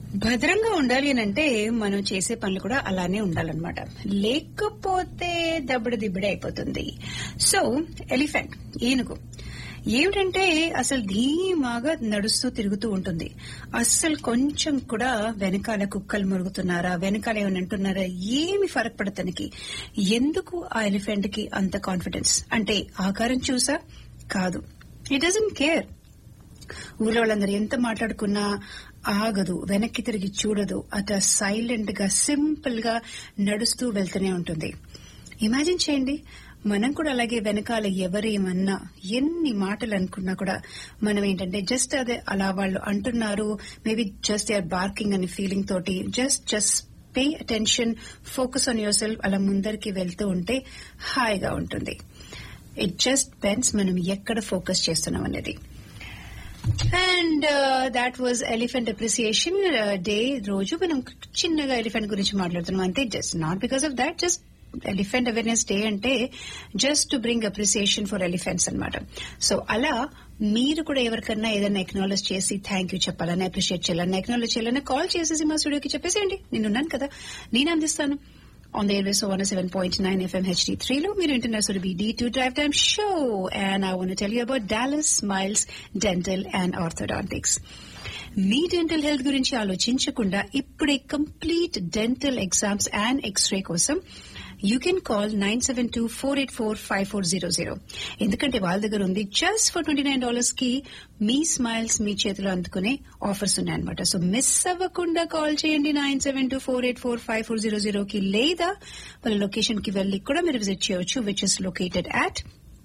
భద్రంగా ఉండాలి అని అంటే మనం చేసే పనులు కూడా అలానే ఉండాలన్నమాట లేకపోతే దబ్బడి దిబ్బడి అయిపోతుంది సో ఎలిఫెంట్ ఏనుగు ఏమిటంటే అసలు ధీమాగా నడుస్తూ తిరుగుతూ ఉంటుంది అస్సలు కొంచెం కూడా వెనకాల కుక్కలు మురుగుతున్నారా వెనకాల ఏమైనా అంటున్నారా ఏమి ఫరక్ పడతనికి ఎందుకు ఆ ఎలిఫెంట్ కి అంత కాన్ఫిడెన్స్ అంటే ఆకారం చూసా కాదు ఇట్ డజంట్ కేర్ ఊళ్ళో వాళ్ళందరూ ఎంత మాట్లాడుకున్నా ఆగదు వెనక్కి తిరిగి చూడదు అట సైలెంట్ గా సింపుల్ గా నడుస్తూ వెళ్తూనే ఉంటుంది ఇమాజిన్ చేయండి మనం కూడా అలాగే వెనకాల ఎవరేమన్నా ఎన్ని మాటలు అనుకున్నా కూడా మనం ఏంటంటే జస్ట్ అదే అలా వాళ్ళు అంటున్నారు మేబీ జస్ట్ ఆర్ బార్కింగ్ అనే ఫీలింగ్ తోటి just just pay attention focus on yourself అలా ముందరికి వెళ్తూ ఉంటే హాయిగా ఉంటుంది ఇట్ జస్ట్ పెన్స్ మనం ఎక్కడ ఫోకస్ చేస్తున్నాం అనేది and that was elephant appreciation day రోజు మనం చిన్నగా ఎలిఫెంట్ గురించి మాట్లాడుతున్నాం అంతే just not because of that just elephant awareness day అంటే just to bring appreciation for elephants అనమాట సో అలా మీరు కూడా ఎవరికన్నా ఏదైనా ఎక్నాలజ్ చేసి థ్యాంక్ యూ చెప్పాలని అప్రిషియేట్ చేయాలని ఎక్నాలజ్ చేయాలని కాల్ చేసేసి మా స్టూడియోకి చెప్పేసేయండి నేనున్నాను కదా నేను అందిస్తాను on the airways of 107.9 FM HD3 లో మీరు వింటున్నారు సో బి D2 Drive Time Show and I want to tell you about Dallas Smiles Dental and Orthodontics. మీ డెంటల్ హెల్త్ గురించి ఆలోచించకుండా ఇప్పుడే complete dental exams and x-ray కోసం you can call nine seven two four eight four five four zero zero ఎందుకంటే వాళ్ళ దగ్గర ఉంది just for twenty nine dollars కి మీ స్మైల్స్ మీ చేతిలో అందుకునే ఆఫర్స్ ఉన్నాయన్నమాట సో మిస్ అవ్వకుండా కాల్ చేయండి nine seven two four eight four five four zero zero కి లేదా వాళ్ళ లొకేషన్ కి వెళ్లి కూడా మీరు విజిట్ చేయొచ్చు which is located at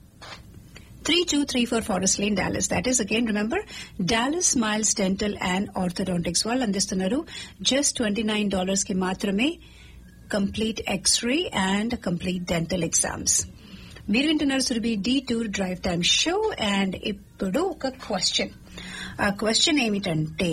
3234 Forest Lane, Dallas. That is again, remember, Dallas Smiles Dental and Orthodontics వాళ్ళు అందిస్తున్నారు జస్ట్ ట్వంటీ నైన్ డాలర్స్ కి మాత్రమే complete x-ray and complete dental exams మీరు వింటున్నారు Surabhi detour drive time show and ఇప్పుడు ఒక question ఆ question ఏమిటంటే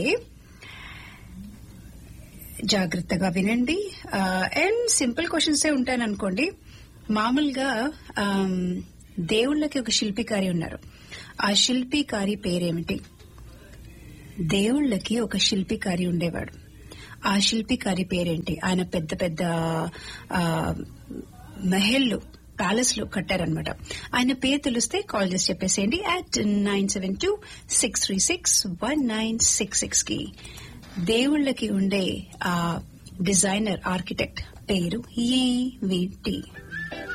జాగ్రత్తగా వినండి అండ్ సింపుల్ క్వశ్చన్స్ ఉంటాయని అనుకోండి మామూలుగా ఆమ్, దేవుళ్ళకి ఒక శిల్పికారి ఉన్నారు ఆ శిల్పికారి పేరేమిటి దేవుళ్ళకి ఒక శిల్పికారి ఉండేవాడు ఆ శిల్పికారి పేరేంటి ఆయన పెద్ద పెద్ద ఆ, మహల్లు ప్యాలెస్ లో కట్టారనమాట ఆయన పేరు తెలిస్తే కాల్ చేసి చెప్పేసేయండి at nine seven two six three six one nine six six కి దేవుళ్ళకి ఉండే ఆ డిజైనర్ ఆర్కిటెక్ట్ పేరు ఏమిటి